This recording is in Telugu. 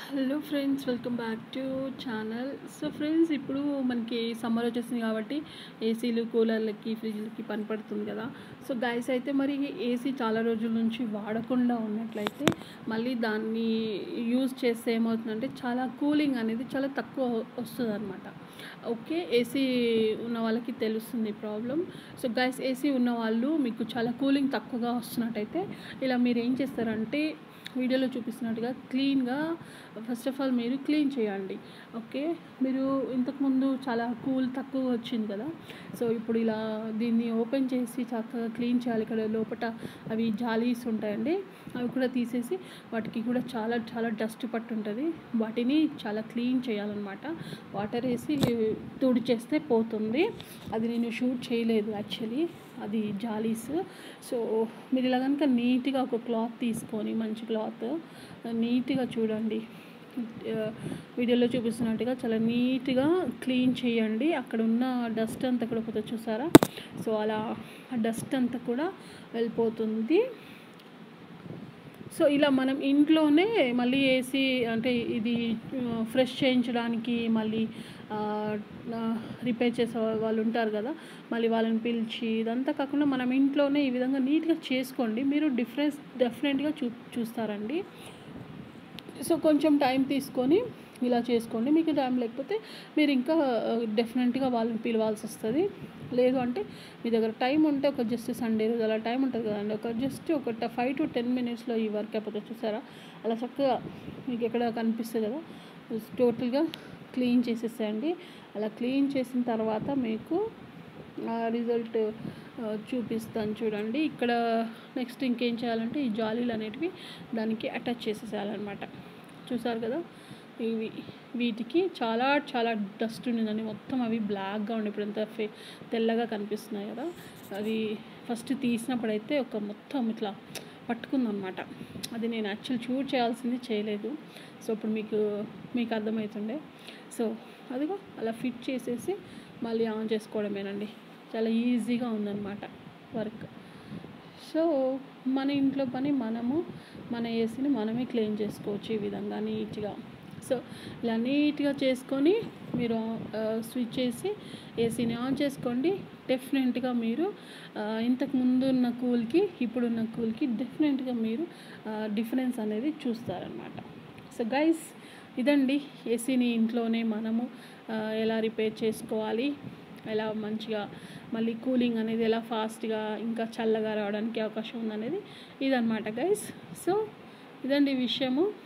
hello friends welcome back to channel so friends ఇప్పుడు మనకి సమ్మర్ వచ్చేసింది కాబట్టి ఏసీలు కూలర్లకి ఫ్రిడ్జ్లకి పని పడుతుంది కదా సో గైస్ అయితే మరి ఏసీ చాలా రోజుల నుంచి వాడకుండా ఉన్నట్లయితే మళ్ళీ దాన్ని యూజ్ చేస్తే ఏమవుతుందంటే చాలా కూలింగ్ అనేది చాలా తక్కువ వస్తుంది అనమాట ఓకే ఏసీ ఉన్న వాళ్ళకి తెలుస్తుంది ప్రాబ్లం సో గైస్ ఏసీ ఉన్న వాళ్ళు మీకు చాలా కూలింగ్ తక్కువగా వస్తున్నట్టయితే ఇలా మీరు ఏం చేస్తారంటే వీడియోలో చూపిస్తున్నట్టుగా క్లీన్గా ఫస్ట్ ఆఫ్ ఆల్ మీరు క్లీన్ చేయండి ఓకే మీరు ఇంతకుముందు చాలా కూల్ తక్కువ వచ్చింది కదా సో ఇప్పుడు ఇలా దీన్ని ఓపెన్ చేసి చక్కగా క్లీన్ చేయాలి ఇక్కడ లోపల అవి జాలీస్ ఉంటాయండి అవి కూడా తీసేసి వాటికి కూడా చాలా చాలా డస్ట్ పట్టు ఉంటుంది వాటిని చాలా క్లీన్ చేయాలన్నమాట వాటర్ వేసి తుడిచేస్తే పోతుంది అది నేను షూట్ చేయలేదు యాక్చువల్లీ అది జాలీస్ సో మీరు ఇలా కనుక నీట్గా ఒక క్లాత్ తీసుకొని మంచి క్లాత్ నీట్గా చూడండి వీడియోలో చూపిస్తున్నట్టుగా చాలా నీట్గా క్లీన్ చేయండి అక్కడ ఉన్న డస్ట్ అంతా కూడా పోతే చూసారా సో అలా ఆ డస్ట్ అంతా కూడా వెళ్ళిపోతుంది సో ఇలా మనం ఇంట్లోనే మళ్ళీ వేసి అంటే ఇది ఫ్రెష్ చేయించడానికి మళ్ళీ రిపేర్ చేసే వాళ్ళు ఉంటారు కదా మళ్ళీ వాళ్ళని పిలిచి ఇదంతా కాకుండా మనం ఇంట్లోనే ఈ విధంగా నీట్గా చేసుకోండి మీరు డిఫరెన్స్ డెఫినెట్గా చూ చూస్తారండి సో కొంచెం టైం తీసుకొని ఇలా చేసుకోండి మీకు టైం లేకపోతే మీరు ఇంకా డెఫినెట్గా వాళ్ళని పిలవాల్సి వస్తుంది లేదు అంటే మీ దగ్గర టైం ఉంటే ఒక జస్ట్ సండే రోజు అలా టైం ఉంటుంది కదండి ఒక జస్ట్ ఒక ఫైవ్ టు టెన్ మినిట్స్లో ఈ వర్క్ అయిపోతే చూసారా అలా చక్కగా మీకు ఎక్కడ కనిపిస్తుంది కదా టోటల్గా క్లీన్ చేసేసేయండి అలా క్లీన్ చేసిన తర్వాత మీకు రిజల్ట్ చూపిస్తాను చూడండి ఇక్కడ నెక్స్ట్ ఇంకేం చేయాలంటే ఈ జాలీలు అనేటివి దానికి అటాచ్ చేసేసేయాలన్నమాట చూసారు కదా ఇవి వీటికి చాలా చాలా డస్ట్ ఉండిందండి మొత్తం అవి బ్లాక్గా ఉండి ఇప్పుడు ఎంత ఫే తెల్లగా కనిపిస్తున్నాయి కదా అది ఫస్ట్ తీసినప్పుడైతే ఒక మొత్తం ఇట్లా పట్టుకుందనమాట అది నేను యాక్చువల్ షూట్ చేయాల్సింది చేయలేదు సో ఇప్పుడు మీకు మీకు అర్థమవుతుండే సో అదిగో అలా ఫిట్ చేసేసి మళ్ళీ ఆన్ చేసుకోవడమేనండి చాలా ఈజీగా ఉందన్నమాట వర్క్ సో మన ఇంట్లో పని మనము మన ఏసీని మనమే క్లీన్ చేసుకోవచ్చు ఈ విధంగా నీట్గా సో ఇలా నీట్గా చేసుకొని మీరు స్విచ్ చేసి ఏసీని ఆన్ చేసుకోండి డెఫినెట్గా మీరు ఇంతకు ముందు ఉన్న కూల్కి ఇప్పుడున్న కూల్కి డెఫినెట్గా మీరు డిఫరెన్స్ అనేది చూస్తారనమాట సో గైస్ ఇదండి ఏసీని ఇంట్లోనే మనము ఎలా రిపేర్ చేసుకోవాలి ఎలా మంచిగా మళ్ళీ కూలింగ్ అనేది ఎలా ఫాస్ట్గా ఇంకా చల్లగా రావడానికి అవకాశం ఉందనేది ఇదనమాట గైస్ సో ఇదండి విషయము